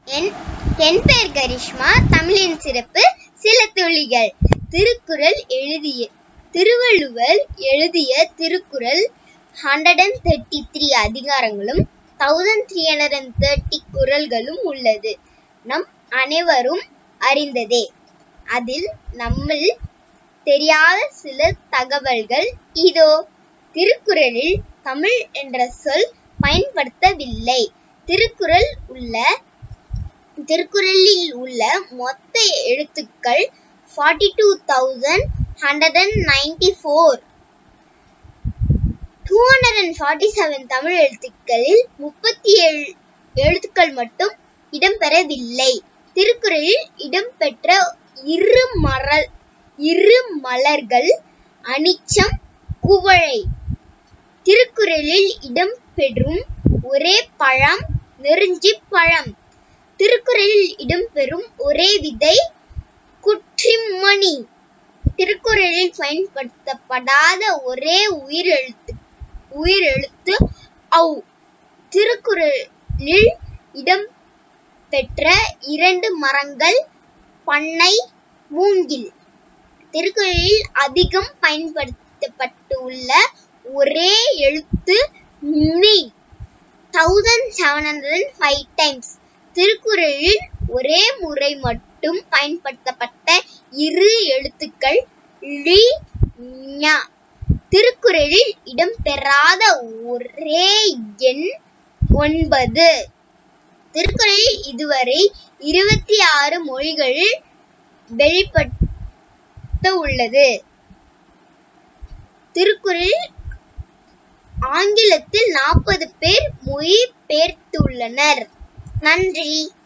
என் என் பெயர் கரிஷ்மா தமிழின் சிறப்பு சில துளிகள் திருக்குறள் எழுதிய திருவள்ளுவர் எழுதிய Thirukkural hundred and thirty three அதிகாரங்களும் thousand three hundred and thirty குறள்களும் உள்ளது நம் அனைவரும் அறிந்ததே அதில் நம்மில் தெரியாத சில தகவல்கள் இதோ திருக்குறளில் தமிழ் என்ற சொல் பயன்படுத்தவில்லை திருக்குறள் உள்ள திருக்குறளில் உள்ள மொத்த எழுத்துக்கள் forty two thousand hundred and ninety four two hundred and forty seven Tamil எழுத்துக்களில் முப்பத்தி ஏழு எழுத்துக்கள் மட்டும் இடம்பெறவில்லை திருக்குறளில் இடம்பெற்ற இரு மரல் இரு மலர்கள் அனிச்சம் குவளை திருக்குறளில் இடம்பெறும் ஒரே பழம் நெருஞ்சி பழம் திருக்குறளில் இடம்பெறும் ஒரே விதை குற்றிமணி திருக்குறளில் பயன்படுத்தப்படாத ஒரே உயிரெழுத்து உயிரெழுத்து ஔ திருக்குறளில் இடம்பெற்ற இரண்டு மரங்கள் பண்ணை மூங்கில் திருக்குறளில் அதிகம் பயன்படுத்தப்பட்டுள்ள ஒரே எழுத்து மெய் thousand seven hundred five times திருக்குறளில் ஒரே முறை மட்டும் பயன்படுத்தப்பட்ட இரு எழுத்துக்கள் ழி ஞ திருக்குறளில் இடம்பெறாத ஒரே எண் ஒன்பது திருக்குறளில் இதுவரை இருபத்தி ஆறு மொழிகளில் வெளிப்பட்ட உள்ளது திருக்குறளில் ஆங்கிலத்தில் நாற்பது பேர் மொழி பெயர்த்துள்ளனர் நன்றி